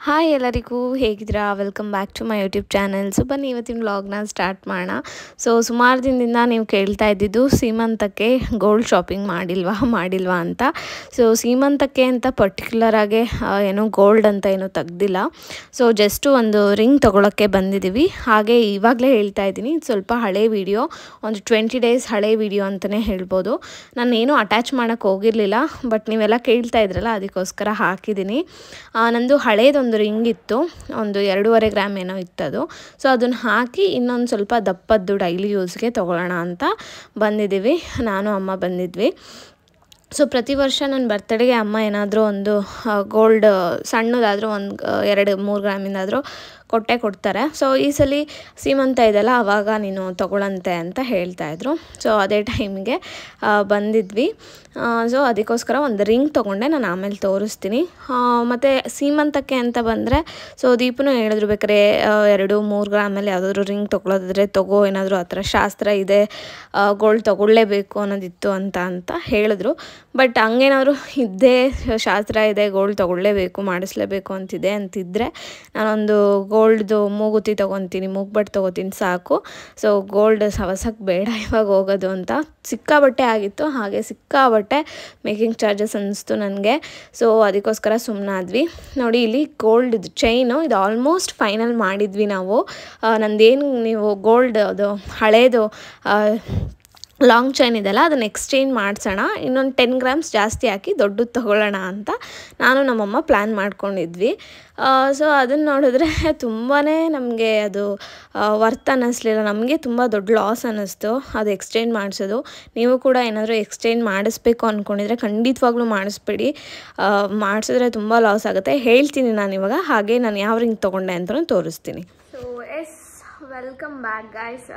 hi ಎಲ್ಲರಿಗೂ ಹೇಗಿದ್ದೀರಾ welcome back to my YouTube channel so ಬನ್ನಿ ಇವತ್ತಿನ ವ್ಲಾಗ್ನ ಸ್ಟಾರ್ಟ್ ಮಾಡೋಣ ಸೊ ಸುಮಾರು ದಿನದಿಂದ ನೀವು ಕೇಳ್ತಾ ಇದ್ದಿದ್ದು ಸೀಮಂತಕ್ಕೆ ಗೋಲ್ಡ್ ಶಾಪಿಂಗ್ ಮಾಡಿಲ್ವಾ ಮಾಡಿಲ್ವಾ ಅಂತ ಸೊ ಸೀಮಂತಕ್ಕೆ ಅಂತ ಪರ್ಟಿಕ್ಯುಲರಾಗಿ ಏನು ಗೋಲ್ಡ್ ಅಂತ ಏನು ತೆಗ್ದಿಲ್ಲ ಸೊ ಜಸ್ಟು ಒಂದು ರಿಂಗ್ ತೊಗೊಳಕ್ಕೆ ಬಂದಿದ್ದೀವಿ ಹಾಗೆ ಇವಾಗಲೇ ಹೇಳ್ತಾ ಇದ್ದೀನಿ ಸ್ವಲ್ಪ ಹಳೆ ವಿಡಿಯೋ ಒಂದು ಟ್ವೆಂಟಿ ಡೇಸ್ ಹಳೆ ವಿಡಿಯೋ ಅಂತಲೇ ಹೇಳ್ಬೋದು ನಾನು ಏನೂ ಅಟ್ಯಾಚ್ ಮಾಡೋಕ್ಕೆ ಹೋಗಿರಲಿಲ್ಲ ಬಟ್ ನೀವೆಲ್ಲ ಕೇಳ್ತಾ ಇದ್ರಲ್ಲ ಅದಕ್ಕೋಸ್ಕರ ಹಾಕಿದ್ದೀನಿ ಆ, ನಂದು ಹಳೇದೊಂದು ರಿಂಗ್ ಇತ್ತು ಒಂದು ಎರಡೂವರೆ ಗ್ರಾಮ್ ಏನೋ ಇತ್ತದು ಸೊ ಅದನ್ನು ಹಾಕಿ ಇನ್ನೊಂದು ಸ್ವಲ್ಪ ದಪ್ಪದ್ದು ಡೈಲಿ ಯೂಸ್ಗೆ ತೊಗೊಳ್ಳೋಣ ಅಂತ ಬಂದಿದ್ದೀವಿ ನಾನು ಅಮ್ಮ ಬಂದಿದ್ವಿ ಸೊ ಪ್ರತಿ ವರ್ಷ ನನ್ನ ಬರ್ತಡೆಗೆ ಅಮ್ಮ ಏನಾದರೂ ಒಂದು ಗೋಲ್ಡ್ ಸಣ್ಣದಾದರೂ ಒಂದು ಎರಡು ಮೂರು ಗ್ರಾಮಿಂದಾದರೂ ಕೊಟ್ಟೆ ಕೊಡ್ತಾರೆ ಸೊ ಈ ಸಲ ಸೀಮಂತ ಇದೆಲ್ಲ ಆವಾಗ ನೀನು ತೊಗೊಳಂತೆ ಅಂತ ಹೇಳ್ತಾಯಿದ್ರು ಸೊ ಅದೇ ಟೈಮಿಗೆ ಬಂದಿದ್ವಿ ಸೊ ಅದಕ್ಕೋಸ್ಕರ ಒಂದು ರಿಂಗ್ ತೊಗೊಂಡೆ ನಾನು ಆಮೇಲೆ ತೋರಿಸ್ತೀನಿ ಮತ್ತು ಸೀಮಂತಕ್ಕೆ ಅಂತ ಬಂದರೆ ಸೊ ದೀಪನು ಹೇಳಿದ್ರು ಬೇಕಾರೆ ಆ, ಎರಡು ಮೂರು ಗ್ರಾಮಲ್ಲಿ ಯಾವುದಾದ್ರೂ ರಿಂಗ್ ತೊಗೊಳೋದಾದ್ರೆ ತಗೋ ಏನಾದರೂ ಆ ಥರ ಶಾಸ್ತ್ರ ಇದೆ ಗೋಲ್ಡ್ ತೊಗೊಳ್ಳೇಬೇಕು ಅನ್ನೋದಿತ್ತು ಅಂತ ಅಂತ ಹೇಳಿದ್ರು ಬಟ್ ಹಂಗೇನಾದ್ರು ಇದ್ದೇ ಶಾಸ್ತ್ರ ಇದೆ ಗೋಲ್ಡ್ ತೊಗೊಳ್ಳೇಬೇಕು ಮಾಡಿಸ್ಲೇಬೇಕು ಅಂತಿದೆ ಅಂತಿದ್ದರೆ ನಾನೊಂದು ಗೋಲ್ಡ್ದು ಮೂಗುತಿ ತೊಗೊತೀನಿ ಮೂಗ್ಬಟ್ಟು ತೊಗೋತೀನಿ ಸಾಕು ಸೊ ಗೋಲ್ಡ್ ಸವಸಕ್ಕೆ ಬೇಡ ಇವಾಗ ಹೋಗೋದು ಅಂತ ಸಿಕ್ಕಾಬಟ್ಟೆ ಆಗಿತ್ತು ಹಾಗೆ ಸಿಕ್ಕಾಬಟ್ಟೆ ಮೇಕಿಂಗ್ ಚಾರ್ಜಸ್ ಅನ್ನಿಸ್ತು ನನಗೆ ಸೊ ಅದಕ್ಕೋಸ್ಕರ ಸುಮ್ಮನಾದ್ವಿ ನೋಡಿ ಇಲ್ಲಿ ಗೋಲ್ಡ್ ಇದು ಚೈನು ಇದು ಆಲ್ಮೋಸ್ಟ್ ಫೈನಲ್ ಮಾಡಿದ್ವಿ ನಾವು ಆ, ನಂದೇನು ನೀವು ಗೋಲ್ಡ್ ಅದು ಹಳೇದು ಆ, ಲಾಂಗ್ ಚೈನ್ ಇದೆಲ್ಲ ಅದನ್ನು ಎಕ್ಸ್ಚೇಂಜ್ ಮಾಡಿಸೋಣ ಇನ್ನೊಂದು ಟೆನ್ ಗ್ರಾಮ್ಸ್ ಜಾಸ್ತಿ ಹಾಕಿ ದೊಡ್ಡದು ತೊಗೊಳ್ಳೋಣ ಅಂತ ನಾನು ನಮ್ಮಮ್ಮ ಪ್ಲ್ಯಾನ್ ಮಾಡ್ಕೊಂಡಿದ್ವಿ ಸೊ ಅದನ್ನು ನೋಡಿದ್ರೆ ತುಂಬಾ ನಮಗೆ ಅದು ವರ್ತ್ ಅನ್ನಿಸ್ಲಿಲ್ಲ ನಮಗೆ ತುಂಬ ದೊಡ್ಡ ಲಾಸ್ ಅನ್ನಿಸ್ತು ಅದು ಎಕ್ಸ್ಚೇಂಜ್ ಮಾಡಿಸೋದು ನೀವು ಕೂಡ ಏನಾದರೂ ಎಕ್ಸ್ಚೇಂಜ್ ಮಾಡಿಸ್ಬೇಕು ಅಂದ್ಕೊಂಡಿದ್ರೆ ಖಂಡಿತವಾಗ್ಲೂ ಮಾಡಿಸ್ಬೇಡಿ ಮಾಡಿಸಿದ್ರೆ ತುಂಬ ಲಾಸ್ ಆಗುತ್ತೆ ಹೇಳ್ತೀನಿ ನಾನು ಇವಾಗ ಹಾಗೆ ನಾನು ಯಾವ ರಿಂಗ್ ತೊಗೊಂಡೆ ಅಂತಲೂ ತೋರಿಸ್ತೀನಿ so yes welcome back guys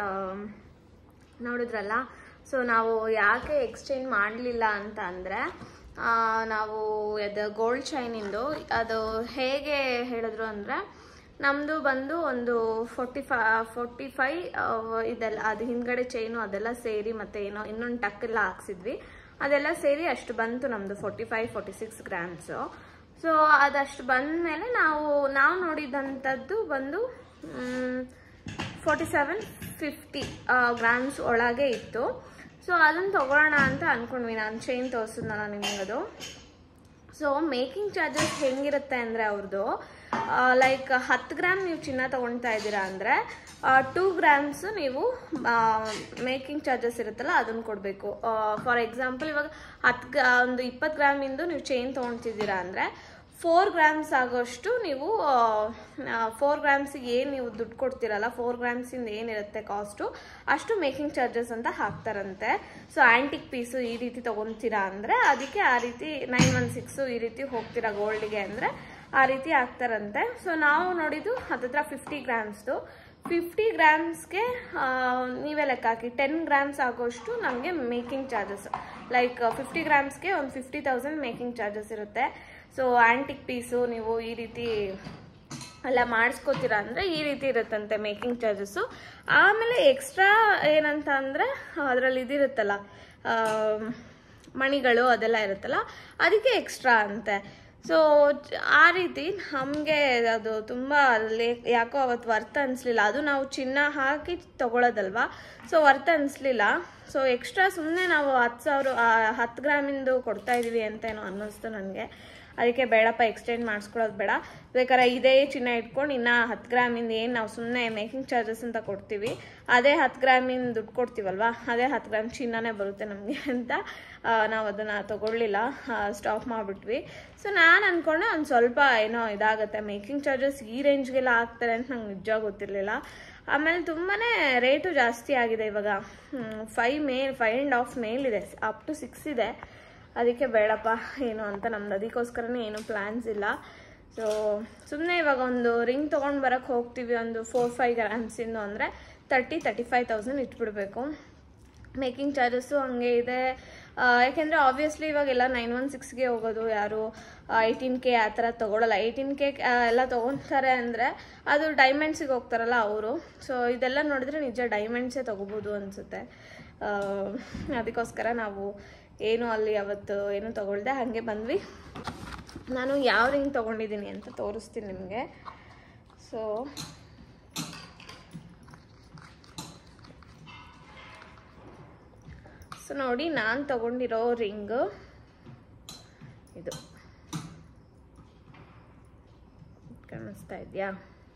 ನೋಡಿದ್ರಲ್ಲ ಸೊ ನಾವು ಯಾಕೆ ಎಕ್ಸ್ಚೇಂಜ್ ಮಾಡಲಿಲ್ಲ ಅಂತ ಅಂದರೆ ನಾವು ಅದು ಗೋಲ್ಡ್ ಚೈನಿಂದು ಅದು ಹೇಗೆ ಹೇಳಿದ್ರು ಅಂದರೆ ನಮ್ಮದು ಬಂದು ಒಂದು ಫೋರ್ಟಿ ಫೈ ಫೋರ್ಟಿ ಫೈ ಇದೆಲ್ಲ ಅದು ಹಿಂದ್ಗಡೆ ಚೈನು ಅದೆಲ್ಲ ಸೇರಿ ಮತ್ತು ಏನೋ ಇನ್ನೊಂದು ಟಕ್ಕೆಲ್ಲ ಹಾಕ್ಸಿದ್ವಿ ಅದೆಲ್ಲ ಸೇರಿ ಅಷ್ಟು ಬಂತು ನಮ್ಮದು forty five forty six grams so ಅದಷ್ಟು ಬಂದಮೇಲೆ ನಾವು ನಾವು ನೋಡಿದಂಥದ್ದು ಬಂದು ಫೋರ್ಟಿ ಸೆವೆನ್ ಫಿಫ್ಟಿ ಗ್ರಾಮ್ಸ್ ಒಳಗೆ ಇತ್ತು ಸೊ ಅದನ್ನು ತಗೊಳ್ಳೋಣ ಅಂತ ಅಂದ್ಕೊಂಡ್ವಿ ನಾನು ಚೈನ್ ತೋರಿಸಿದ್ನಲ್ಲ ನಿಮಗದು ಸೊ ಮೇಕಿಂಗ್ ಚಾರ್ಜಸ್ ಹೆಂಗಿರುತ್ತೆ ಅಂದರೆ ಅವ್ರದ್ದು ಲೈಕ್ ಹತ್ತು ಗ್ರಾಮ್ ನೀವು ಚಿನ್ನ ತೊಗೊಳ್ತಾ ಇದ್ದೀರಾ ಅಂದರೆ ಟೂ ಗ್ರಾಮ್ಸ್ ನೀವು ಮೇಕಿಂಗ್ ಚಾರ್ಜಸ್ ಇರುತ್ತಲ್ಲ ಅದನ್ನು ಕೊಡಬೇಕು ಫಾರ್ ಎಕ್ಸಾಂಪಲ್ ಇವಾಗ ಹತ್ತು ಗ್ರಾ ಒಂದು ಇಪ್ಪತ್ತು ಗ್ರಾಮಿಂದು ನೀವು ಚೈನ್ ತೊಗೊಳ್ತಿದ್ದೀರಾ ಅಂದರೆ ಫೋರ್ ಗ್ರಾಮ್ಸ್ ಆಗೋಷ್ಟು ನೀವು ಫೋರ್ ಗ್ರಾಮ್ಸಿಗೆ ಏನು ನೀವು ದುಡ್ಡು ಕೊಡ್ತೀರಲ್ಲ ಫೋರ್ ಗ್ರಾಮ್ಸಿಂದ ಏನಿರುತ್ತೆ ಕಾಸ್ಟು ಅಷ್ಟು ಮೇಕಿಂಗ್ ಚಾರ್ಜಸ್ ಅಂತ ಹಾಕ್ತಾರಂತೆ ಸೊ ಆ್ಯಂಟಿಕ್ ಪೀಸು ಈ ರೀತಿ ತೊಗೊತೀರಾ ಅಂದರೆ ಅದಕ್ಕೆ ಆ ರೀತಿ ನೈನ್ ಒನ್ ಸಿಕ್ಸು ಈ ರೀತಿ ಹೋಗ್ತೀರಾ ಗೋಲ್ಡ್ಗೆ ಅಂದರೆ ಆ ರೀತಿ ಹಾಕ್ತಾರಂತೆ ಸೊ ನಾವು ನೋಡಿದ್ದು ಹತ್ತತ್ರ ಫಿಫ್ಟಿ ಗ್ರಾಮ್ಸ್ದು ಫಿಫ್ಟಿ ಗ್ರಾಮ್ಸ್ಗೆ ನೀವೇ ಲೆಕ್ಕ ಹಾಕಿ ಟೆನ್ ಗ್ರಾಮ್ಸ್ ಆಗೋಷ್ಟು ನಮಗೆ ಮೇಕಿಂಗ್ ಚಾರ್ಜಸ್ ಲೈಕ್ ಫಿಫ್ಟಿ ಗ್ರಾಮ್ಸ್ಗೆ ಒಂದು ಫಿಫ್ಟಿ ತೌಸಂಡ್ ಮೇಕಿಂಗ್ ಚಾರ್ಜಸ್ ಇರುತ್ತೆ ಸೊ ಆ್ಯಂಟಿಕ್ ಪೀಸು ನೀವು ಈ ರೀತಿ ಎಲ್ಲ ಮಾಡಿಸ್ಕೋತೀರ ಅಂದರೆ ಈ ರೀತಿ ಇರುತ್ತಂತೆ ಮೇಕಿಂಗ್ ಚಾರ್ಜಸ್ಸು ಆಮೇಲೆ ಎಕ್ಸ್ಟ್ರಾ ಏನಂತ ಅಂದರೆ ಅದರಲ್ಲಿ ಇದಿರುತ್ತಲ್ಲ ಆ, ಮಣಿಗಳು ಅದೆಲ್ಲ ಇರುತ್ತಲ್ಲ ಅದಕ್ಕೆ ಎಕ್ಸ್ಟ್ರಾ ಅಂತೆ ಸೊ ಆ ರೀತಿ ನಮಗೆ ಅದು ತುಂಬ ಲೇ ಯಾಕೋ ಅವತ್ತು ವರ್ತ್ ಅನಿಸ್ಲಿಲ್ಲ ಅದು ನಾವು ಚಿನ್ನ ಹಾಕಿ ತಗೊಳ್ಳೋದಲ್ವಾ ಸೊ ವರ್ತ್ ಅನಿಸ್ಲಿಲ್ಲ ಸೊ ಎಕ್ಸ್ಟ್ರಾ ಸುಮ್ಮನೆ ನಾವು ಹತ್ತು ಸಾವಿರ ಆ, ಹತ್ತು ಗ್ರಾಮಿಂದು ಕೊಡ್ತಾ ಇದ್ದೀವಿ ಅಂತ ಏನೋ ಅನ್ನಿಸ್ತು ನನಗೆ ಅದಕ್ಕೆ ಬೇಡಪ್ಪ ಎಕ್ಸ್ಚೇಂಜ್ ಮಾಡಿಸ್ಕೊಳ್ಳೋದು ಬೇಡ ಬೇಕಾದ್ರೆ ಇದೇ ಚಿನ್ನ ಇಟ್ಕೊಂಡು ಇನ್ನು ಹತ್ತು ಗ್ರಾಮಿಂದ ಏನು ನಾವು ಸುಮ್ಮನೆ ಮೇಕಿಂಗ್ ಚಾರ್ಜಸ್ ಅಂತ ಕೊಡ್ತೀವಿ ಅದೇ ಹತ್ತು ಗ್ರಾಮಿಂದ ದುಡ್ಡು ಕೊಡ್ತೀವಲ್ವಾ ಅದೇ ಹತ್ತು ಗ್ರಾಮ್ ಚಿನ್ನನೇ ಬರುತ್ತೆ ನಮಗೆ ಅಂತ ಆ, ನಾವು ಅದನ್ನು ತಗೊಳ್ಳಿಲ್ಲ ಸ್ಟಾಪ್ ಮಾಡಿಬಿಟ್ವಿ ಸೊ ನಾನು ಅಂದ್ಕೊಂಡೆ ಒಂದು ಸ್ವಲ್ಪ ಏನೋ ಇದಾಗುತ್ತೆ ಮೇಕಿಂಗ್ ಚಾರ್ಜಸ್ ಈ ರೇಂಜ್ಗೆಲ್ಲ ಹಾಕ್ತಾರೆ ಅಂತ ನಂಗೆ ನಿಜ ಗೊತ್ತಿರಲಿಲ್ಲ ಆಮೇಲೆ ತುಂಬಾ ರೇಟು ಜಾಸ್ತಿ ಆಗಿದೆ ಇವಾಗ five may five and half ಮೇಲಿದೆ ಅಪ್ ಟು ಸಿಕ್ಸ್ ಇದೆ ಅದಕ್ಕೆ ಬೇಡಪ್ಪ ಏನು ಅಂತ ನಮ್ದು ಅದಕ್ಕೋಸ್ಕರನೇ ಏನು ಪ್ಲ್ಯಾನ್ಸ್ ಇಲ್ಲ ಸೊ ಸುಮ್ಮನೆ ಇವಾಗ ಒಂದು ರಿಂಗ್ ತೊಗೊಂಡು ಬರೋಕ್ಕೆ ಹೋಗ್ತೀವಿ ಒಂದು ಫೋರ್ ಫೈವ್ ಗ್ರಾಮ್ಸಿಂದು ಅಂದರೆ ತರ್ಟಿ ತರ್ಟಿ ಫೈವ್ ತೌಸಂಡ್ ಇಟ್ಬಿಡ್ಬೇಕು ಮೇಕಿಂಗ್ ಚಾರ್ಜಸ್ಸು ಹಂಗೆ ಇದೆ ಆ, ಯಾಕೆಂದರೆ ಆಬ್ವಿಯಸ್ಲಿ ಇವಾಗೆಲ್ಲ ನೈನ್ ಒನ್ ಸಿಕ್ಸ್ಗೆ ಹೋಗೋದು ಯಾರು ಏಯ್ಟೀನ್ ಕೆ ಆ ಥರ ತೊಗೊಳಲ್ಲ ಏಯ್ಟೀನ್ ಕೆ ಎಲ್ಲ ತೊಗೊತಾರೆ ಅಂದರೆ ಅದು ಡೈಮಂಡ್ಸಿಗೆ ಹೋಗ್ತಾರಲ್ಲ ಅವರು ಸೊ ಇದೆಲ್ಲ ನೋಡಿದ್ರೆ ನಿಜ ಡೈಮಂಡ್ಸೇ ತೊಗೋಬೋದು ಅನಿಸುತ್ತೆ ಅದಕ್ಕೋಸ್ಕರ ನಾವು ಏನು ಅಲ್ಲಿ ಅವತ್ತು ಏನು ತೊಗೊಳ್ದೆ ಹಾಗೆ ಬಂದ್ವಿ ನಾನು ಯಾವ ರಿಂಗ್ ತೊಗೊಂಡಿದ್ದೀನಿ ಅಂತ ತೋರಿಸ್ತೀನಿ ನಿಮಗೆ ಸೊ ಸೊ ನೋಡಿ ನಾನು ತಗೊಂಡಿರೋ ರಿಂಗ್ ಇದು ಕಾಣಿಸ್ತಾ ಇದೆಯಾ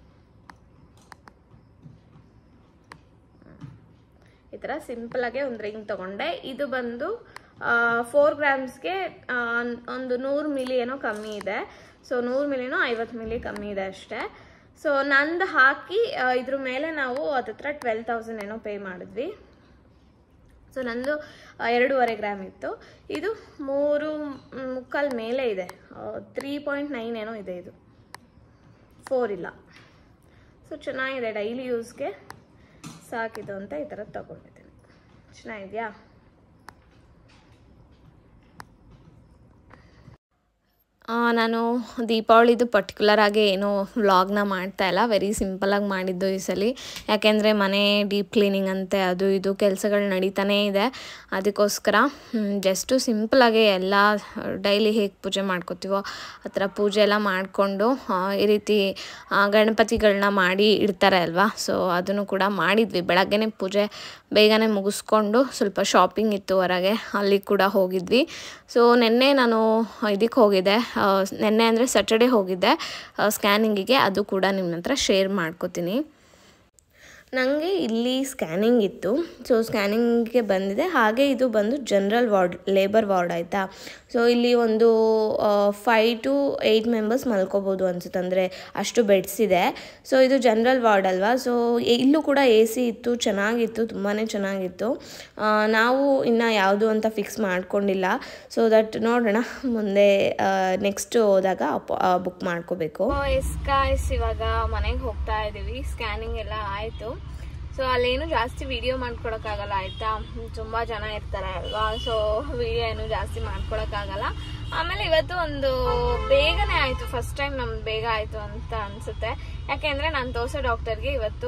ಈ ಥರ ಸಿಂಪಲಾಗೆ ಒಂದು ರಿಂಗ್ ತಗೊಂಡೆ ಇದು ಬಂದು ಫೋರ್ ಗ್ರಾಮ್ಸ್ಗೆ ಒಂದು ನೂರು ಮಿಲಿ ಏನೋ ಕಮ್ಮಿ ಇದೆ ಸೊ ನೂರು ಮಿಲಿನೋ ಐವತ್ತು ಮಿಲಿ ಕಮ್ಮಿ ಇದೆ ಅಷ್ಟೇ ಸೊ ನಂದು ಹಾಕಿ ಆ, ಇದ್ರ ಮೇಲೆ ನಾವು ಹತ್ತತ್ರ ಟ್ವೆಲ್ ತೌಸಂಡ್ ಏನೋ ಪೇ ಮಾಡಿದ್ವಿ ಸೊ ನಂದು ಆ, ಎರಡೂವರೆ ಗ್ರಾಮ್ ಇತ್ತು ಇದು ಮೂರು ಮುಕ್ಕಾಲ್ ಮೇಲೆ ಇದೆ ತ್ರೀ ಪಾಯಿಂಟ್ ನೈನ್ ಏನೋ ಇದೆ ಇದು ಫೋರ್ ಇಲ್ಲ ಸೊ ಚೆನ್ನಾಗಿದೆ ಡೈಲಿ ಯೂಸ್ಗೆ ಸಾಕಿದು ಅಂತ ಈ ಥರ ತಗೊಂಡಿದ್ದೀನಿ ಚೆನ್ನಾಗಿದೆಯಾ ಆ, ನಾನು ದೀಪಾವಳಿದು ಪರ್ಟಿಕ್ಯುಲರ್ ಆಗಿ ಏನೋ ವ್ಲಾಗ್ನ ಮಾಡ್ತಾ ಇಲ್ಲ ವೆರಿ ಸಿಂಪಲಾಗಿ ಮಾಡಿದ್ದು ಈ ಸಲ ಯಾಕೆಂದರೆ ಮನೆ ಡೀಪ್ ಕ್ಲೀನಿಂಗ್ ಅಂತೆ ಅದು ಇದು ಕೆಲಸಗಳು ನಡೀತಾನೇ ಇದೆ ಅದಕ್ಕೋಸ್ಕರ ಜಸ್ಟು ಸಿಂಪಲಾಗಿ ಎಲ್ಲ ಡೈಲಿ ಹೇಗೆ ಪೂಜೆ ಮಾಡ್ಕೋತೀವೋ ಆ ಥರ ಪೂಜೆ ಎಲ್ಲ ಮಾಡಿಕೊಂಡು ಈ ರೀತಿ ಆ, ಗಣಪತಿಗಳನ್ನ ಮಾಡಿ ಇಡ್ತಾರೆ ಅಲ್ವಾ ಸೊ ಅದನ್ನು ಕೂಡ ಮಾಡಿದ್ವಿ ಬೆಳಗ್ಗೆನೇ ಪೂಜೆ ಬೇಗನೆ ಮುಗಿಸ್ಕೊಂಡು ಸ್ವಲ್ಪ ಶಾಪಿಂಗ್ ಇತ್ತು ಹೊರಗೆ ಅಲ್ಲಿ ಕೂಡ ಹೋಗಿದ್ವಿ ಸೊ ನಿನ್ನೆ ನಾನು ಇದಕ್ಕೆ ಹೋಗಿದ್ದೆ ಆ, ನಿನ್ನೆ ಅಂದರೆ ಸ್ಯಾಟರ್ಡೆ ಹೋಗಿದ್ದೆ ಸ್ಕ್ಯಾನಿಂಗಿಗೆ ಅದು ಕೂಡ ನಿಮ್ಮ ಹತ್ರ ಶೇರ್ ಮಾಡ್ಕೋತೀನಿ ನನಗೆ ಇಲ್ಲಿ ಸ್ಕ್ಯಾನಿಂಗ್ ಇತ್ತು ಸೊ ಸ್ಕ್ಯಾನಿಂಗ್ಗೆ ಬಂದಿದೆ ಹಾಗೆ ಇದು ಬಂದು ಜನರಲ್ ವಾರ್ಡ್ ಲೇಬರ್ ವಾರ್ಡ್ ಆಯಿತಾ ಸೊ ಇಲ್ಲಿ ಒಂದು ಫೈ ಟು ಏಯ್ಟ್ ಮೆಂಬರ್ಸ್ ಮಲ್ಕೋಬೋದು ಅನ್ಸುತ್ತೆ ಅಂದರೆ ಅಷ್ಟು ಬೆಡ್ಸ್ ಇದೆ ಸೊ ಇದು ಜನರಲ್ ವಾರ್ಡ್ ಅಲ್ವಾ ಸೊ ಇಲ್ಲೂ ಕೂಡ ಎ ಸಿ ಇತ್ತು ಚೆನ್ನಾಗಿತ್ತು ತುಂಬಾ ಚೆನ್ನಾಗಿತ್ತು ಆ, ನಾವು ಇನ್ನು ಯಾವುದು ಅಂತ ಫಿಕ್ಸ್ ಮಾಡ್ಕೊಂಡಿಲ್ಲ ಸೊ ದಟ್ ನೋಡೋಣ ಮುಂದೆ ನೆಕ್ಸ್ಟ್ ಹೋದಾಗ ಬುಕ್ ಮಾಡ್ಕೋಬೇಕು ಎಸ್ ಕಾಯ್ಸ್ ಇವಾಗ ಮನೆಗೆ ಹೋಗ್ತಾ ಇದ್ದೀವಿ ಸ್ಕ್ಯಾನಿಂಗ್ ಎಲ್ಲ ಆಯಿತು ಸೊ ಅಲ್ಲೇನು ಜಾಸ್ತಿ ವಿಡಿಯೋ ಮಾಡ್ಕೊಳಕ್ಕಾಗಲ್ಲ ಆಯ್ತಾ ತುಂಬಾ ಜನ ಇರ್ತಾರೆ ಅಲ್ವಾ ಸೊ ವಿಡಿಯೋ ಏನು ಜಾಸ್ತಿ ಮಾಡ್ಕೊಳಕ್ಕಾಗಲ್ಲ ಆಮೇಲೆ ಇವತ್ತು ಒಂದು ಬೇಗನೆ ಆಯ್ತು ಫಸ್ಟ್ ಟೈಮ್ ನಮ್ದು ಬೇಗ ಆಯ್ತು ಅಂತ ಅನ್ಸುತ್ತೆ ಯಾಕೆಂದ್ರೆ ನಾನು ತೋರ್ಸೋ ಡಾಕ್ಟರ್ಗೆ ಇವತ್ತು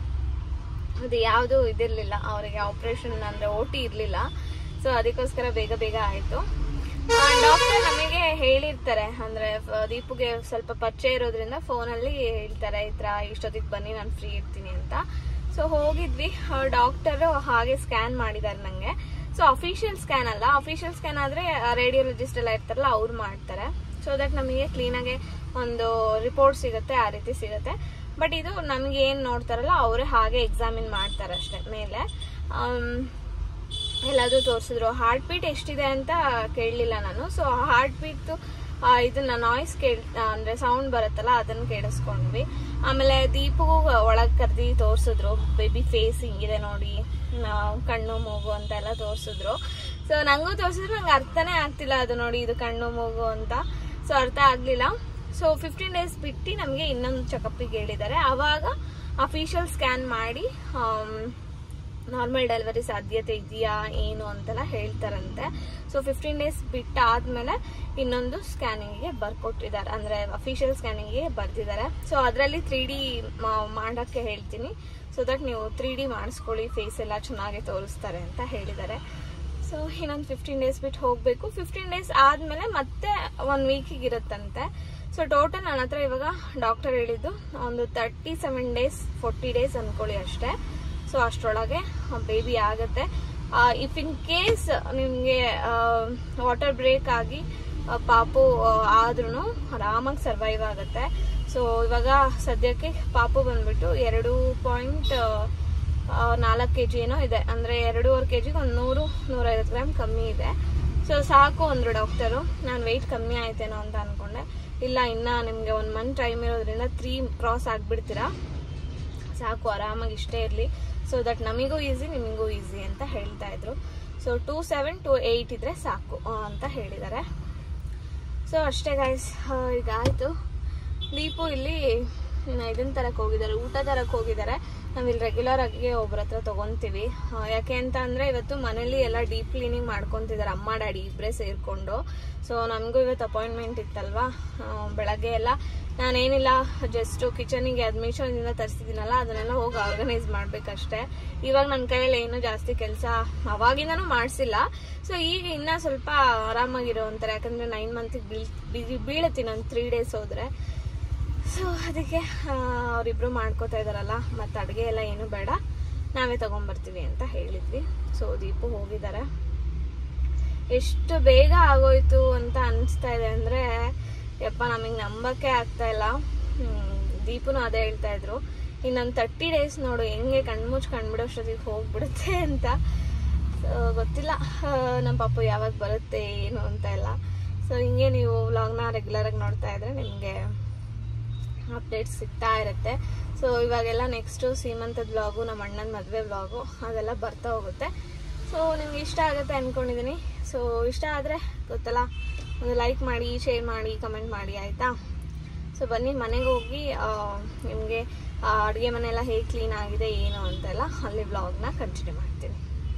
ಅದು ಯಾವುದು ಇದಿರಲಿಲ್ಲ ಅವರಿಗೆ ಆಪರೇಷನ್ ಅಂದ್ರೆ ಓ ಟಿ ಇರಲಿಲ್ಲ ಸೊ ಅದಕ್ಕೋಸ್ಕರ ಬೇಗ ಬೇಗ ಆಯಿತು ಡಾಕ್ಟರ್ ನಮಗೆ ಹೇಳಿರ್ತಾರೆ ಅಂದ್ರೆ ಫ- ದೀಪುಗೆ ಸ್ವಲ್ಪ ಪರಿಚಯ ಇರೋದ್ರಿಂದ ಫೋನಲ್ಲಿ ಹೇಳ್ತಾರೆ ಈ ಥರ ಇಷ್ಟೊತ್ತಿಗೆ ಬನ್ನಿ ನಾನು ಫ್ರೀ ಇರ್ತೀನಿ ಅಂತ ಸೊ ಹೋಗಿದ್ವಿ ಡಾಕ್ಟರ್ ಹಾಗೆ ಸ್ಕ್ಯಾನ್ ಮಾಡಿದ್ದಾರೆ ನನಗೆ ಸೊ ಅಫಿಷಿಯಲ್ ಸ್ಕ್ಯಾನ್ ಅಲ್ಲ ಅಫಿಷಿಯಲ್ ಸ್ಕ್ಯಾನ್ ಆದ್ರೆ ರೇಡಿಯೋಲಜಿಸ್ಟ್ ಎಲ್ಲ ಇರ್ತಾರಲ್ಲ ಅವ್ರು ಮಾಡ್ತಾರೆ ಸೊ ದಟ್ ನಮಗೆ ಕ್ಲೀನಾಗೆ ಒಂದು ರಿಪೋರ್ಟ್ ಸಿಗುತ್ತೆ ಆ ರೀತಿ ಸಿಗುತ್ತೆ ಬಟ್ ಇದು ನಮ್ಗೆ ಏನ್ ನೋಡ್ತಾರಲ್ಲ ಅವರೇ ಹಾಗೆ ಎಕ್ಸಾಮಿನ್ ಮಾಡ್ತಾರೆ ಅಷ್ಟೇ ಮೇಲೆ ಆಮ್, ಎಲ್ಲಾದ್ರೂ ತೋರಿಸಿದ್ರು ಹಾರ್ಟ್ ಬೀಟ್ ಎಷ್ಟಿದೆ ಅಂತ ಕೇಳಲಿಲ್ಲ ನಾನು ಸೊ ಹಾರ್ಟ್ ಬೀಟ್ ಇದನ್ನ ನಾಯ್ಸ್ ಕೇಳ್ ಅಂದ್ರೆ ಸೌಂಡ್ ಬರುತ್ತಲ್ಲ ಅದನ್ನ ಕೇಳಿಸ್ಕೊಂಡ್ವಿ ಆಮೇಲೆ ದೀಪು ಒಳಗ್ ಕರ್ದಿ ತೋರ್ಸಿದ್ರು ಬೇಬಿ ಫೇಸ್ ಹಿಂಗಿದೆ ನೋಡಿ ಆ, ಕಣ್ಣು ಮೂಗು ಅಂತ ಎಲ್ಲ ತೋರ್ಸಿದ್ರು ಸೊ ನಂಗೂ ತೋರ್ಸಿದ್ರು ನಂಗೆ ಅರ್ಥನೇ ಆಗ್ತಿಲ್ಲ ಅದು ನೋಡಿ ಇದು ಕಣ್ಣು ಮೂಗು ಅಂತ ಸೊ ಅರ್ಥ ಆಗ್ಲಿಲ್ಲ ಸೊ ಫಿಫ್ಟೀನ್ ಡೇಸ್ ಬಿಟ್ಟು ನಮಗೆ ಇನ್ನೊಂದು ಚೆಕಪ್ಪಿಗೆ ಹೇಳಿದ್ದಾರೆ ಅವಾಗ ಅಫಿಷಿಯಲ್ ಸ್ಕ್ಯಾನ್ ಮಾಡಿ ಆಮ್, ನಾರ್ಮಲ್ ಡೆಲಿವರಿ ಸಾಧ್ಯತೆ ಇದೆಯಾ ಏನು ಅಂತೆಲ್ಲ ಹೇಳ್ತಾರಂತೆ ಸೊ ಫಿಫ್ಟೀನ್ ಡೇಸ್ ಬಿಟ್ಟಾದ್ಮೇಲೆ ಇನ್ನೊಂದು ಸ್ಕ್ಯಾನಿಂಗಿಗೆ ಬರ್ಕೊಟ್ಟಿದ್ದಾರೆ ಅಂದ್ರೆ ಅಫಿಷಿಯಲ್ ಸ್ಕ್ಯಾನಿಂಗಿಗೆ ಬರ್ದಿದ್ದಾರೆ ಸೊ ಅದರಲ್ಲಿ ತ್ರೀ ಡಿ ಮಾಡೋಕ್ಕೆ ಹೇಳ್ತೀನಿ ಸೊ ದಟ್ ನೀವು ತ್ರೀ ಡಿ ಮಾಡಿಸ್ಕೊಳ್ಳಿ ಫೇಸ್ ಎಲ್ಲ ಚೆನ್ನಾಗಿ ತೋರಿಸ್ತಾರೆ ಅಂತ ಹೇಳಿದ್ದಾರೆ ಸೊ ಇನ್ನೊಂದು ಫಿಫ್ಟೀನ್ ಡೇಸ್ ಬಿಟ್ಟು ಹೋಗಬೇಕು ಫಿಫ್ಟೀನ್ ಡೇಸ್ ಆದಮೇಲೆ ಮತ್ತೆ ಒನ್ ವೀಕಿಗೆ ಇರುತ್ತಂತೆ ಸೊ ಟೋಟಲ್ ನನ್ನ ಹತ್ರ ಇವಾಗ ಡಾಕ್ಟರ್ ಹೇಳಿದ್ದು ಒಂದು thirty seven days forty days ಅಂದ್ಕೊಳ್ಳಿ ಅಷ್ಟೇ ಸೊ ಅಷ್ಟರೊಳಗೆ ಬೇಬಿ ಆಗುತ್ತೆ ಇಫ್ ಇನ್ ಕೇಸ್ ನಿಮಗೆ ವಾಟರ್ ಬ್ರೇಕ್ ಆಗಿ ಆ, ಪಾಪು ಆದ್ರೂ ಆರಾಮಾಗಿ ಸರ್ವೈವ್ ಆಗುತ್ತೆ ಸೊ ಇವಾಗ ಸದ್ಯಕ್ಕೆ ಪಾಪು ಬಂದ್ಬಿಟ್ಟು ಎರಡು ಪಾಯಿಂಟ್ ನಾಲ್ಕು ಕೆ ಜಿ ಏನೋ ಇದೆ ಅಂದರೆ ಎರಡೂವರೆ ಕೆ ಜಿಗೆ ಒಂದು ನೂರು ನೂರೈವತ್ತು ಗ್ರಾಮ್ ಕಮ್ಮಿ ಇದೆ ಸೊ ಸಾಕು ಅಂದರು ಡಾಕ್ಟರು ನಾನು ವೆಯ್ಟ್ ಕಮ್ಮಿ ಆಯ್ತೇನೋ ಅಂತ ಅನ್ಕೊಂಡೆ ಇಲ್ಲ ಇನ್ನ ನಿಮಗೆ ಒಂದು ಮಂತ್ ಟೈಮ್ ಇರೋದ್ರಿಂದ ತ್ರೀ ಕ್ರಾಸ್ ಆಗ್ಬಿಡ್ತೀರಾ ಸಾಕು ಆರಾಮಾಗಿ ಇಷ್ಟೇ ಇರಲಿ ಸೊ ದಟ್ ನಮಗೂ ಈಸಿ ನಿಮಗೂ ಈಸಿ ಅಂತ ಹೇಳ್ತಾ ಇದ್ರು so two seven to eight ಇದ್ರೆ ಸಾಕು ಆ, ಅಂತ ಹೇಳಿದ್ದಾರೆ ಸೊ ಅಷ್ಟೇ ಗಾಯ್ಸ್ ಈಗ ಆಯಿತು ದೀಪು ಇಲ್ಲಿ ಇದನ್ನ ತರಕ್ಕೆ ಹೋಗಿದ್ದಾರೆ ಊಟ ತರಕ್ಕೆ ಹೋಗಿದ್ದಾರೆ ನಾವಿಲ್ಲಿ ರೆಗ್ಯುಲರ್ ಆಗಿ ಒಬ್ರ ಹತ್ರ ತೊಗೊತೀವಿ ಆ, ಯಾಕೆ ಅಂತ ಅಂದರೆ ಇವತ್ತು ಮನೇಲಿ ಎಲ್ಲ ಡೀಪ್ ಕ್ಲೀನಿಂಗ್ ಮಾಡ್ಕೊತಿದ್ದಾರೆ ಅಮ್ಮ ಡ್ಯಾಡಿ ಇಬ್ಬರೇ ಸೇರಿಕೊಂಡು ಸೊ ನಮಗೂ ಇವತ್ತು ಅಪಾಯಿಂಟ್ಮೆಂಟ್ ಇತ್ತಲ್ವಾ ಆ, ಬೆಳಗ್ಗೆ ಎಲ್ಲ ನಾನೇನಿಲ್ಲ ಜಸ್ಟ್ ಕಿಚನಿಗೆ ಅದು ಮೀಶೋದಿಂದ ತರಿಸಿದ್ದೀನಲ್ಲ ಅದನ್ನೆಲ್ಲ ಹೋಗಿ ಆರ್ಗನೈಸ್ ಮಾಡ್ಬೇಕಷ್ಟೇ ಇವಾಗ ನನ್ನ ಕೈಯಲ್ಲಿ ಏನು ಜಾಸ್ತಿ ಕೆಲಸ ಅವಾಗಿಂದನೂ ಮಾಡಿಸಿಲ್ಲ ಸೊ ಈಗ ಇನ್ನ ಸ್ವಲ್ಪ ಆರಾಮಾಗಿರೋ ಅಂತಾರೆ ಯಾಕಂದ್ರೆ ನೈನ್ ಮಂತಿಗೆ ಬೀಳ್ ಬೀಳತ್ತಿ ನಾನು ತ್ರೀ ಡೇಸ್ ಹೋದ್ರೆ ಸೊ ಅದಕ್ಕೆ ಅವರಿಬ್ರು ಮಾಡ್ಕೋತಾ ಇದಾರಲ್ಲ ಮತ್ತು ಅಡುಗೆ ಎಲ್ಲ ಏನು ಬೇಡ ನಾವೇ ತಗೊಂಬರ್ತೀವಿ ಅಂತ ಹೇಳಿದ್ವಿ ಸೊ ದೀಪು ಹೋಗಿದ್ದಾರೆ ಎಷ್ಟು ಬೇಗ ಆಗೋಯ್ತು ಅಂತ ಅನಿಸ್ತಾ ಇದೆ ಅಂದರೆ ಯಪ್ಪ ನಮಗೆ ನಂಬಕ್ಕೆ ಆಗ್ತಾ ಇಲ್ಲ ಹ್ಮ್, ದೀಪುನು ಅದೇ ಹೇಳ್ತಾ ಇದ್ರು ಇನ್ನೊಂದು ತರ್ಟಿ ಡೇಸ್ ನೋಡು ಹೆಂಗೆ ಕಣ್ಮುಚ್ಚು ಕಣ್ಬಿಡೋಷ್ಟೊತ್ತಿಗೆ ಹೋಗ್ಬಿಡುತ್ತೆ ಅಂತ ಸೊ ಗೊತ್ತಿಲ್ಲ ಆ, ನಮ್ಮ ಪಾಪು ಯಾವಾಗ ಬರುತ್ತೆ ಏನು ಅಂತ ಎಲ್ಲ ಸೊ ಹಿಂಗೆ ನೀವು ವ್ಲಾಗ್ನ ರೆಗ್ಯುಲರಾಗಿ ನೋಡ್ತಾ ಇದ್ರೆ ನಿಮಗೆ ಅಪ್ಡೇಟ್ಸ್ ಸಿಗ್ತಾ ಇರುತ್ತೆ ಸೊ ಇವಾಗೆಲ್ಲ ನೆಕ್ಸ್ಟು ಸೀಮಂತದ ವ್ಲಾಗು ನಮ್ಮ ಅಣ್ಣನ ಮದುವೆ ವ್ಲಾಗು ಅದೆಲ್ಲ ಬರ್ತಾ ಹೋಗುತ್ತೆ ಸೊ ನಿಮ್ಗೆ ಇಷ್ಟ ಆಗುತ್ತೆ ಅಂದ್ಕೊಂಡಿದ್ದೀನಿ ಸೊ ಇಷ್ಟ ಆದರೆ ಗೊತ್ತಲ್ಲ ಒಂದು ಲೈಕ್ ಮಾಡಿ ಶೇರ್ ಮಾಡಿ ಕಮೆಂಟ್ ಮಾಡಿ ಆಯಿತಾ ಸೊ ಬನ್ನಿ ಮನೆಗೆ ಹೋಗಿ ನಿಮಗೆ ಅಡುಗೆ ಮನೆಯೆಲ್ಲ ಹೇಗೆ ಕ್ಲೀನ್ ಆಗಿದೆ ಏನು ಅಂತೆಲ್ಲ ಅಲ್ಲಿ ವ್ಲಾಗ್ನ ಕಂಟಿನ್ಯೂ ಮಾಡ್ತೀನಿ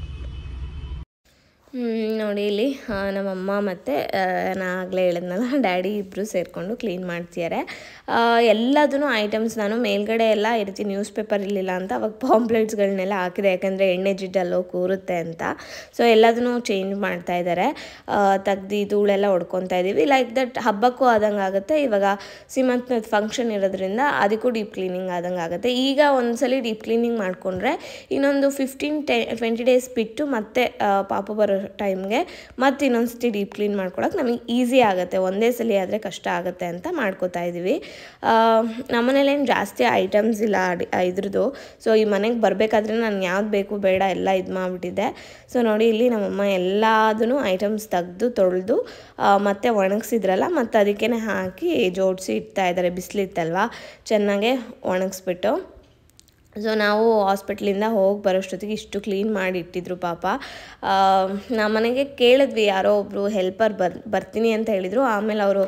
ಹ್ಮ್, ನೋಡಿ ಇಲ್ಲಿ ಆ, ನಮ್ಮಮ್ಮ ಮತ್ತು ನಾ ಆಗಲೇ ಹೇಳಿದ್ನಲ್ಲ ಡ್ಯಾಡಿ ಇಬ್ಬರು ಸೇರಿಕೊಂಡು ಕ್ಲೀನ್ ಮಾಡ್ತಿದ್ದಾರೆ ಎಲ್ಲದೂ ಐಟಮ್ಸ್ ನಾನು ಮೇಲ್ಗಡೆ ಎಲ್ಲ ಈ ರೀತಿ ನ್ಯೂಸ್ ಪೇಪರ್ ಇರಲಿಲ್ಲ ಅಂತ ಅವಾಗ ಪಾಂಪ್ಲೆಟ್ಸ್ಗಳನ್ನೆಲ್ಲ ಹಾಕಿದೆ ಯಾಕಂದರೆ ಎಣ್ಣೆ ಜಿಡ್ಡಲ್ಲೋ ಕೂರುತ್ತೆ ಅಂತ ಸೊ ಎಲ್ಲದನ್ನು ಚೇಂಜ್ ಮಾಡ್ತಾ ಇದ್ದಾರೆ ತೆಗ್ದು ಧೂಳೆಲ್ಲ ಹೊಡ್ಕೊತಾ ಇದ್ದೀವಿ ಲೈಕ್ ದಟ್ ಹಬ್ಬಕ್ಕೂ ಆದಂಗೆ ಆಗುತ್ತೆ ಇವಾಗ ಸೀಮಂತದ ಫಂಕ್ಷನ್ ಇರೋದ್ರಿಂದ ಅದಕ್ಕೂ ಡೀಪ್ ಕ್ಲೀನಿಂಗ್ ಆದಂಗೆ ಆಗುತ್ತೆ ಈಗ ಒಂದ್ಸಲಿ ಡೀಪ್ ಕ್ಲೀನಿಂಗ್ ಮಾಡಿಕೊಂಡ್ರೆ ಇನ್ನೊಂದು ಫಿಫ್ಟೀನ್ ಟೆ ಟ್ವೆಂಟಿ ಡೇಸ್ ಬಿಟ್ಟು ಮತ್ತೆ ಆ, ಪಾಪು ಬರೋ ಟೈಮ್ಗೆ ಮತ್ತೆ ಇನ್ನೊಂದು ಸತಿ ಡೀಪ್ ಕ್ಲೀನ್ ಮಾಡ್ಕೊಳಕ್ಕೆ ನಮಗೆ ಈಸಿ ಆಗುತ್ತೆ ಒಂದೇ ಸಲ ಆದರೆ ಕಷ್ಟ ಆಗುತ್ತೆ ಅಂತ ಮಾಡ್ಕೋತಾ ಇದ್ದೀವಿ ನಮ್ಮನೇಲಿ ಏನು ಜಾಸ್ತಿ ಐಟಮ್ಸ್ ಇಲ್ಲ ಅಡಿ ಇದ್ರದ್ದು ಸೊ ಈ ಮನೆಗೆ ಬರಬೇಕಾದ್ರೆ ನಾನು ಯಾವ್ದು ಬೇಕು ಬೇಡ ಎಲ್ಲ ಇದು ಮಾಡಿಬಿಟ್ಟಿದ್ದೆ ಸೊ ನೋಡಿ ಇಲ್ಲಿ ನಮ್ಮಮ್ಮ ಎಲ್ಲದೂ ಐಟಮ್ಸ್ ತೆಗೆದು ತೊಳೆದು ಮತ್ತೆ ಒಣಗಿಸಿದ್ರಲ್ಲ ಮತ್ತು ಅದಕ್ಕೇ ಹಾಕಿ ಜೋಡಿಸಿ ಇಡ್ತಾ ಇದ್ದಾರೆ ಬಿಸಿಲಿತ್ತಲ್ವ ಚೆನ್ನಾಗೆ ಒಣಗಿಸ್ಬಿಟ್ಟು ಸೊ ನಾವು ಹಾಸ್ಪಿಟ್ಲಿಂದ ಹೋಗಿ ಬರೋಷ್ಟೊತ್ತಿಗೆ ಇಷ್ಟು ಕ್ಲೀನ್ ಮಾಡಿ ಇಟ್ಟಿದ್ರು ಪಾಪ ನಮ್ಮ ಮನೆಗೆ ಕೇಳಿದ್ವಿ ಯಾರೋ ಒಬ್ಬರು ಹೆಲ್ಪರ್ ಬರ್ ಬರ್ತೀನಿ ಅಂತ ಹೇಳಿದರು ಆಮೇಲೆ ಅವರು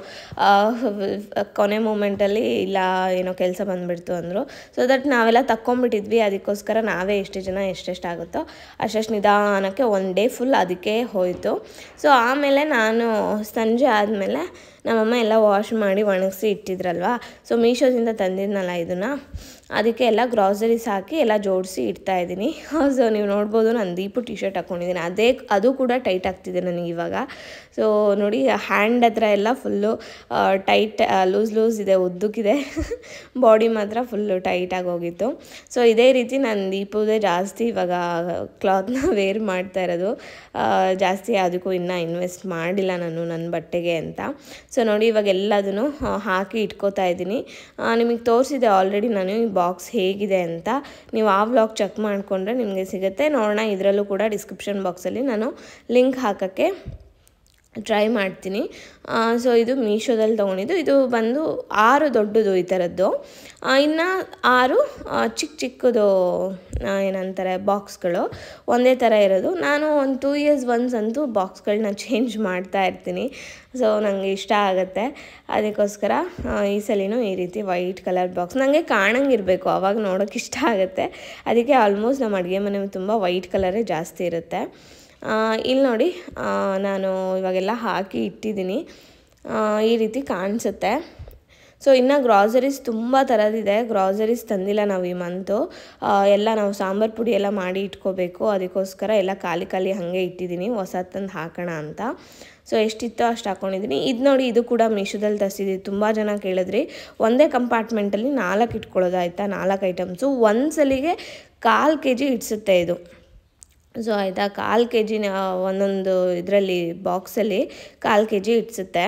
ಕೊನೆ ಮೂಮೆಂಟಲ್ಲಿ ಇಲ್ಲ ಏನೋ ಕೆಲಸ ಬಂದುಬಿಡ್ತು ಅಂದರು ಸೊ ದಟ್ ನಾವೆಲ್ಲ ತಕ್ಕೊಂಬಿಟ್ಟಿದ್ವಿ ಅದಕ್ಕೋಸ್ಕರ ನಾವೇ ಎಷ್ಟು ಜನ ಎಷ್ಟೆಷ್ಟು ಆಗುತ್ತೋ ಅಷ್ಟೆಷ್ಟು ನಿಧಾನಕ್ಕೆ ಒನ್ ಡೇ ಫುಲ್ ಅದಕ್ಕೆ ಹೋಯಿತು ಸೊ ಆಮೇಲೆ ನಾನು ಸಂಜೆ ಆದಮೇಲೆ ನಮ್ಮಮ್ಮ ಎಲ್ಲ ವಾಶ್ ಮಾಡಿ ಒಣಗಿಸಿ ಇಟ್ಟಿದ್ರಲ್ವಾ ಸೊ ಮೀಶೋದಿಂದ ತಂದಿದ್ನಲ್ಲ ಇದನ್ನು ಅದಕ್ಕೆ ಎಲ್ಲ ಗ್ರಾಸರೀಸ್ ಹಾಕಿ ಎಲ್ಲ ಜೋಡಿಸಿ ಇಡ್ತಾ ಇದ್ದೀನಿ ಸೊ ನೀವು ನೋಡ್ಬೋದು ನಾನು ದೀಪು ಟಿ ಶರ್ಟ್ ಹಾಕ್ಕೊಂಡಿದ್ದೀನಿ ಅದೇ ಅದು ಕೂಡ ಟೈಟ್ ಆಗ್ತಿದೆ ನನಗೆ ಇವಾಗ ಸೊ ನೋಡಿ ಹ್ಯಾಂಡ್ ಹತ್ರ ಎಲ್ಲ ಫುಲ್ಲು ಟೈಟ್ ಲೂಸ್ ಲೂಸ್ ಇದೆ ಉದ್ದಕ್ಕಿದೆ ಬಾಡಿ ಮಾತ್ರ ಫುಲ್ಲು ಟೈಟಾಗಿ ಹೋಗಿತ್ತು ಸೊ ಇದೇ ರೀತಿ ನಾನು ದೀಪುದೇ ಜಾಸ್ತಿ ಇವಾಗ ಕ್ಲಾತ್ನ ವೇರ್ ಮಾಡ್ತಾ ಇರೋದು ಆ, ಜಾಸ್ತಿ ಅದಕ್ಕೂ ಇನ್ನೂ ಇನ್ವೆಸ್ಟ್ ಮಾಡಿಲ್ಲ ನಾನು ನನ್ನ ಬಟ್ಟೆಗೆ ಅಂತ ಸೊ ನೋಡಿ ಇವಾಗ ಎಲ್ಲದನ್ನು ಹಾಕಿ ಇಟ್ಕೋತಾ ಇದ್ದೀನಿ ನಿಮಗೆ ತೋರಿಸಿದೆ ಆಲ್ರೆಡಿ ನಾನು ಈ ಬಾಕ್ಸ್ ಹೇಗಿದೆ ಅಂತ ನೀವು ಆ ವ್ಲಾಗ್ ಚೆಕ್ ಮಾಡಿಕೊಂಡ್ರೆ ನಿಮಗೆ ಸಿಗುತ್ತೆ ನೋಡೋಣ ಇದರಲ್ಲೂ ಕೂಡ ಡಿಸ್ಕ್ರಿಪ್ಷನ್ ಬಾಕ್ಸಲ್ಲಿ ನಾನು ಲಿಂಕ್ ಹಾಕೋಕ್ಕೆ ಟ್ರೈ ಮಾಡ್ತೀನಿ ಸೊ ಇದು ಮೀಶೋದಲ್ಲಿ ತೊಗೊಂಡಿದ್ದು ಇದು ಬಂದು ಆರು ದೊಡ್ಡದು ಈ ಥರದ್ದು ಇನ್ನು ಆರು ಆ, ಚಿಕ್ಕ ಚಿಕ್ಕದು ಆ, ಏನಂತಾರೆ ಬಾಕ್ಸ್ಗಳು ಒಂದೇ ಥರ ಇರೋದು ನಾನು ಒಂದು ಟೂ ಇಯರ್ಸ್ ಒನ್ಸ್ ಅಂತೂ ಬಾಕ್ಸ್ಗಳನ್ನ ಚೇಂಜ್ ಮಾಡ್ತಾ ಇರ್ತೀನಿ ಸೊ ನನಗೆ ಇಷ್ಟ ಆಗುತ್ತೆ ಅದಕ್ಕೋಸ್ಕರ ಆ, ಈ ಸಲಿನೂ ಈ ರೀತಿ ವೈಟ್ ಕಲರ್ ಬಾಕ್ಸ್ ನನಗೆ ಕಾಣಂಗಿರಬೇಕು ಅವಾಗ ನೋಡೋಕೆ ಇಷ್ಟ ಆಗುತ್ತೆ ಅದಕ್ಕೆ ಆಲ್ಮೋಸ್ಟ್ ನಮ್ಮ ಅಡುಗೆ ಮನೆ ತುಂಬ ವೈಟ್ ಕಲರೇ ಜಾಸ್ತಿ ಇರುತ್ತೆ ಆ, ಇಲ್ಲಿ ನೋಡಿ ಆ, ನಾನು ಇವಾಗೆಲ್ಲ ಹಾಕಿ ಇಟ್ಟಿದ್ದೀನಿ ಆ, ಈ ರೀತಿ ಕಾಣಿಸುತ್ತೆ ಸೊ ಇನ್ನು ಗ್ರಾಸರೀಸ್ ತುಂಬ ಥರದಿದೆ ಗ್ರಾಸರೀಸ್ ತಂದಿಲ್ಲ ನಾವು ಈ ಮಂತು ಎಲ್ಲ ನಾವು ಸಾಂಬಾರು ಪುಡಿ ಎಲ್ಲ ಮಾಡಿ ಇಟ್ಕೋಬೇಕು ಅದಕ್ಕೋಸ್ಕರ ಎಲ್ಲ ಖಾಲಿ ಖಾಲಿ ಹಾಗೆ ಇಟ್ಟಿದ್ದೀನಿ ಹೊಸ ತಂದು ಹಾಕೋಣ ಅಂತ ಸೊ ಎಷ್ಟಿತ್ತೋ ಅಷ್ಟು ಹಾಕ್ಕೊಂಡಿದ್ದೀನಿ ಇದು ನೋಡಿ ಇದು ಕೂಡ ಮೀಶೋದಲ್ಲಿ ತರಿಸಿದ್ದೀವಿ ತುಂಬ ಜನ ಕೇಳಿದ್ರಿ ಒಂದೇ ಕಂಪಾರ್ಟ್ಮೆಂಟಲ್ಲಿ ನಾಲ್ಕು ಇಟ್ಕೊಳ್ಳೋದು ಆಯಿತಾ ನಾಲ್ಕು ಐಟಮ್ಸು ಒಂದು ಸಲಿಗೆ ಕಾಲು ಕೆ ಜಿ ಇಡ್ಸುತ್ತೆ ಇದು ಸೊ ಆಯಿತಾ ಕಾಲು ಕೆ ಜಿನ ಒಂದೊಂದು ಇದರಲ್ಲಿ ಬಾಕ್ಸಲ್ಲಿ ಕಾಲು ಕೆ ಜಿ ಇಡ್ಸುತ್ತೆ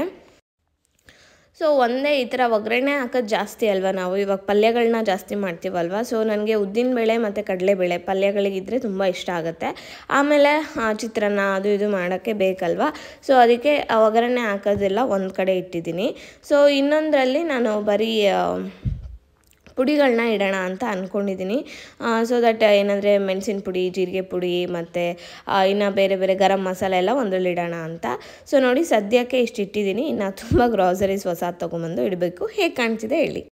ಸೊ ಒಂದೇ ಈ ಥರ ಒಗ್ಗರಣೆ ಹಾಕೋದು ಜಾಸ್ತಿ ಅಲ್ವಾ ನಾವು ಇವಾಗ ಪಲ್ಯಗಳನ್ನ ಜಾಸ್ತಿ ಮಾಡ್ತೀವಲ್ವ ಸೊ ನನಗೆ ಉದ್ದಿನಬೇಳೆ ಮತ್ತು ಕಡಲೆಬೇಳೆ ಪಲ್ಯಗಳಿಗಿದ್ರೆ ತುಂಬ ಇಷ್ಟ ಆಗುತ್ತೆ ಆಮೇಲೆ ಆ, ಚಿತ್ರಾನ್ನ ಅದು ಇದು ಮಾಡೋಕ್ಕೆ ಬೇಕಲ್ವಾ ಸೊ ಅದಕ್ಕೆ ಆ ಒಗ್ಗರಣೆ ಹಾಕೋದೆಲ್ಲ ಒಂದು ಕಡೆ ಇಟ್ಟಿದ್ದೀನಿ ಸೊ ಇನ್ನೊಂದರಲ್ಲಿ ನಾನು ಬರೀ ಆ, ಪುಡಿಗಳನ್ನ ಇಡೋಣ ಅಂತ ಅಂದ್ಕೊಂಡಿದ್ದೀನಿ ಸೊ ದಟ್ ಏನಂದರೆ ಮೆಣಸಿನ ಪುಡಿ ಜೀರಿಗೆ ಪುಡಿ ಮತ್ತು ಇನ್ನು ಬೇರೆ ಬೇರೆ ಗರಂ ಮಸಾಲೆ ಎಲ್ಲ ಒಂದ್ರಲ್ಲಿ ಇಡೋಣ ಅಂತ ಸೊ ನೋಡಿ ಸದ್ಯಕ್ಕೆ ಇಷ್ಟು ಇಟ್ಟಿದ್ದೀನಿ ಇನ್ನು ತುಂಬ ಗ್ರಾಸರೀಸ್ ಹೊಸ ತೊಗೊಂಬಂದು ಇಡಬೇಕು ಹೇಗೆ ಕಾಣ್ತಿದೆ ಹೇಳಿ